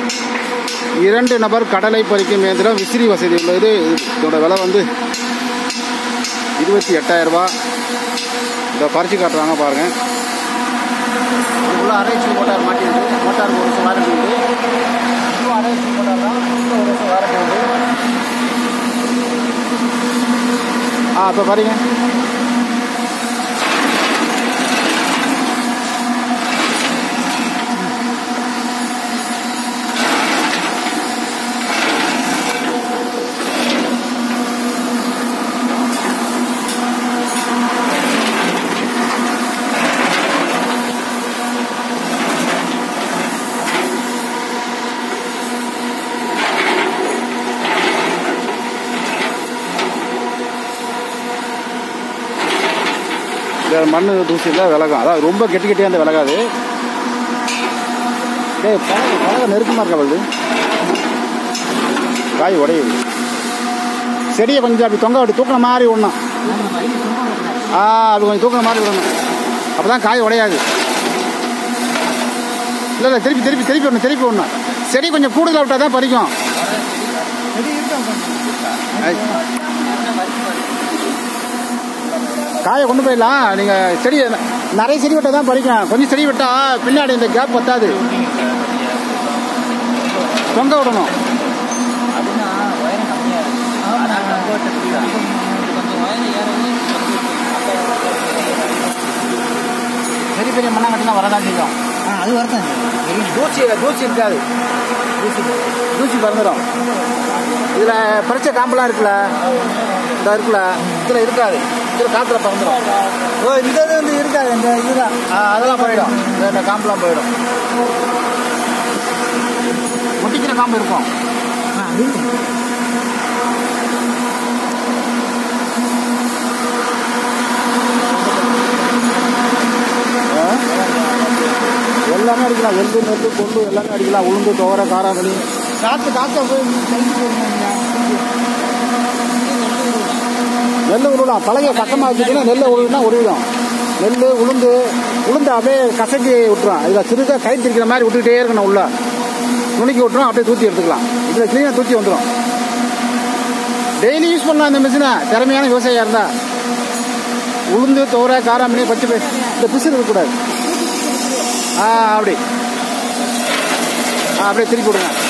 இரண்டு நபர் கடலை பறிக்கும் இயந்திரம் விசிறி வசதி உள்ளது இதோட விலை வந்து இருபத்தி எட்டாயிரம் ரூபாய் இதை பறிச்சு காட்டுறாங்க பாருங்க இதுக்குள்ள அரைச்சி மோட்டார் மாட்டிருக்கு மோட்டாருக்கு ஒரு வருஷம் வாரண்டி உண்டு இதுவும் அரைச்சி மோட்டார் தான் இதுல ஒரு வருஷம் வாரண்டி உண்டு ஆ இப்போ பாருங்க இந்த மண் தூசி இல்லை விலகும் அதாவது ரொம்ப கெட்டி கெட்டியாக அந்த விலகாது டேய் பழக பழக நெருக்கமாக இருக்கா அவளுது காய் உடையுது செடியை கொஞ்சம் அப்படி தொங்க அப்படி தூக்கின மாதிரி விடணும் ஆ அப்படி கொஞ்சம் தூக்கின மாதிரி விடணும் அப்போ தான் காய் உடையாது இல்லை இல்லை திருப்பி திருப்பி திருப்பி விடணும் திருப்பி விடணும் செடி கொஞ்சம் கூடுதலாக விட்டால் தான் பறிக்கும் ஐ. காயை கொண்டு போயிடலாம் நீங்கள் செடி நிறைய செடி விட்டால் தான் பறிக்கும் கொஞ்சம் செடி விட்டால் பின்னாடி இந்த கேப் பத்தாது தொங்க விடணும் அப்படின்னா உயரம் கம்மியா இருக்கு அதான் கம்போர்ட் கொஞ்சம் உயரம் ஏறவே பெரிய பெரிய மண்ணாங்கட்டிலாம் வரதான் செய்யும் ஆ அது வரதான் தூசி தூசி இருக்காது தூசி தூசி பறந்துடும் இதில் பறிச்ச காம்பெல்லாம் இருக்குல்ல இந்த இருக்குல்ல இதில் இருக்காது இதில் காற்றுல பறந்துடும் ஓ இந்த இது வந்து இருக்காது இந்த இதுதான் ஆ, அதெல்லாம் போயிடும் இந்த இந்த காம்பெல்லாம் போயிடும் முட்டிக்கிற காம்பு இருக்கும் ஆ அது இருக்கு. ஆ? எல்லாமே அடிக்கலாம் எள்ளு நெல்லு கொண்டு எல்லாமே அடிக்கலாம் உளுந்து துவரை காராமணி காத்து காத்த போய் கழிச்சு போயிருந்தாங்க நெல் உருளலாம் பழகைய பக்கமாக வச்சுக்கினா நெல்லை உருவினா உருவிடும் நெல் உளுந்து உளுந்து அப்படியே கசக்கி விட்டுரும் இதில் சிறுதாக கை திரிக்கிற மாதிரி விட்டுக்கிட்டே இருக்கணும் உள்ள நுணுக்கி விட்டுரும் அப்படியே தூத்தி எடுத்துக்கலாம் இதில் க்ளீனாக தூத்தி வந்துடும் டெய்லி யூஸ் பண்ணலாம் இந்த மிஷினை திறமையான விவசாயியாக இருந்தால் உளுந்து துவரை காராமணி பச்சை பயிர் இந்த பிசு இருக்கக்கூடாது ஆ அப்படி ஆ அப்படியே திருப்பி விடுங்க